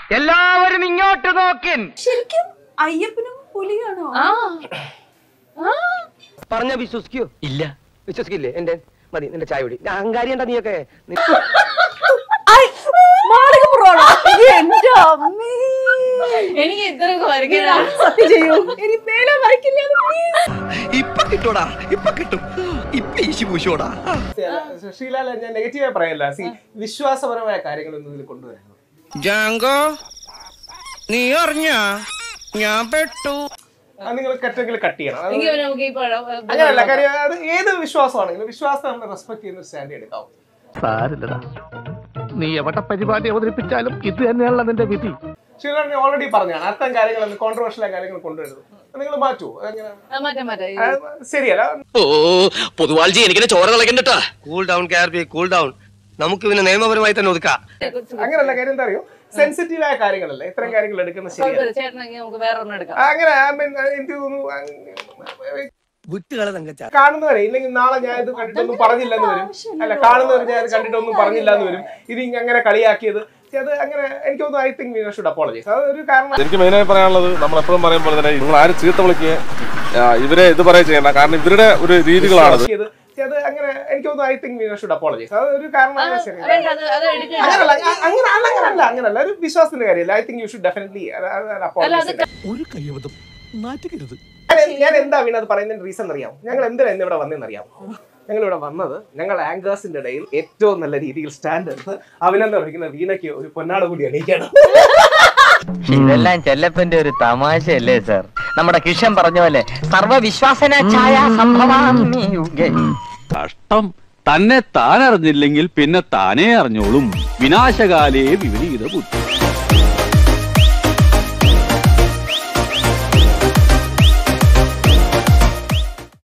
എല്ലാവരും ഇങ്ങോട്ട് നോക്കിൻ ശരിക്കും അയ്യപ്പനും പുലിയാണോ പറഞ്ഞ വിശ്വസിക്കൂ ഇല്ല വിശ്വസിക്കില്ലേ എന്റെ മതി നിന്റെ ചായ കുടി അഹങ്കാരി എന്താ നീയൊക്കെ നി- ഐ, മാളികപ്പുറമാണോ? എന്റെ അമ്മേ. എനിക്ക് ഇത്രയൊക്കെ ഞാൻ വരയ്ക്കാൻ സത്യം ചെയ്യൂ ഇനി മേലെ വരയ്ക്കില്ല please. ഇപ്പൊ കിട്ടൂടാ ഇപ്പൊ കിട്ടും ഇപ്പൊ ഈശി പൂശോടാ ഷീലാല ഞാൻ നെഗറ്റീവായി പറയല്ല സി വിശ്വാസപരമായ കാര്യങ്ങളൊന്നും ഇതിൽ കൊണ്ടുവരുന്നു ജാങ്കോ നീ അറിഞ്ഞ ഞാൻ പെട്ടു അത് നിങ്ങൾ കറ്റെങ്കിൽ കട്ട് ചെയ്യണം അത് എനിക്ക് നമുക്ക് ഈ പഴം അങ്ങനെയല്ല കാര്യം അത് ഏത് വിശ്വാസമാണെങ്കിലും വിശ്വാസം നമ്മൾ റെസ്പെക്ട് ചെയ്യുന്ന ഒരു സ്റ്റാൻഡ് എടുക്കാവും സാരില്ലടാ നീ എവിടെ പരിപാടി അവതരിപ്പിച്ചാലും ഇത് തന്നെയാണല്ലോ നിന്റെ വിധി ഷീലാൽ ഓൾറെഡി പറഞ്ഞാണ് അത്തരം കാര്യങ്ങൾ കോൺട്രവേഴ്ഷ്യൽ കാര്യങ്ങൾ കൊണ്ടുവരുന്നത് നിങ്ങൾ മാറ്റൂ അതെങ്ങനെ മാറ്റാം മാറ്റാം ആ, ശരിയല്ല ഓ പൊതുവാൾജി എനിക്കിനെ ചോര കളക്കണ്ടട്ടാ cool down care be cool down നമുക്ക് പിന്നെ നിയമപരമായി തന്നെ ഒതുക്കാം അങ്ങനെയല്ല കാര്യം എന്താ അറിയോ സെൻസിറ്റീവ് ആയ കാര്യങ്ങളല്ല ഇത്തരം കാര്യങ്ങൾ എടുക്കുന്നത് ശരിയല്ല കുഴപ്പമില്ല ചേട്ടനെങ്കിൽ നമുക്ക് വേറെ ഒരെണ്ണം എടുക്കാം അങ്ങനെ I mean, എനിക്ക് തോന്നുന്നു ആ, വിട്ടുകളെ തങ്കച്ച കാണുന്നവരെ ഇല്ലെങ്കിൽ നാളെ ഞാൻ ഇത് കണ്ടിട്ടൊന്നും പറഞ്ഞില്ലെന്ന് വരും അല്ല കാണുന്നവർ ഞാൻ ഇത് കണ്ടിട്ടൊന്നും പറഞ്ഞില്ലെന്ന് വരും ഇത് ഇങ്ങ അങ്ങനെ കളിയാക്കിയത് പക്ഷെ അത് അങ്ങനെ എനിക്ക് തോന്നുന്നു I think Veena should apologise അത് ഒരു കാരണം എനിക്ക് മെയിനായി പറയാനുള്ളത് നമ്മൾ എപ്പോഴും പറയുമ്പോൾ തന്നെ നിങ്ങൾ ആരും ചീത്ത വിളിക്കുകയും ആ, ഇവരെ ഇത് പറയുക ചെയ്യണ്ട കാരണം ഇവരുടെ ഒരു രീതികളാണത് ചെയ്ത് പക്ഷെ അത് അങ്ങനെ എനിക്ക് തോന്നുന്നു I think Veena should apologise അത് ഒരു കാരണം ശരി വേണ്ട അത് അത് എടുക്കണ്ട അങ്ങനല്ല അ- അങ്ങനെ അല്ല അങ്ങനല്ല അങ്ങനല്ല ഒരു വിശ്വാസത്തിന്റെ കാര്യമല്ല I think you should definitely apologise ഒരു കയ്യബദ്ധം നാറ്റുകരുത് ഞാൻ- ഞാൻ എന്താ വീണ അത് പറയുന്നതിന്റെ റീസൺ അറിയാം ഞങ്ങൾ എന്തിനാ ഇന്ന് ഇവിടെ വന്നതെന്ന് അറിയാം ഞങ്ങൾ ഇവിടെ വന്നത് ഞങ്ങൾ ആങ്കേഴ്സിന്റെ ഇടയിൽ ഏറ്റവും നല്ല രീതിയിൽ സ്റ്റാൻഡ് എടുത്ത് അഭിനന്ദനം അറിയിക്കുന്ന വീണയ്ക്ക് ഒരു പൊന്നാട് കൂടി അണിയിക്കണം ഇതെല്ലാം ചെല്ലപ്പന്റെ ഒരു തമാശയല്ലേ സർ നമ്മുടെ കിഷൻ പറഞ്ഞ പോലെ സർവവിശ്വാസന ഛായ സംഭവാമി യുഗേ കഷ്ടം തന്നെ താൻ അറിഞ്ഞില്ലെങ്കിൽ പിന്നെ താനേ അറിഞ്ഞോളും വിനാശകാലേ വിപരീത ബുദ്ധി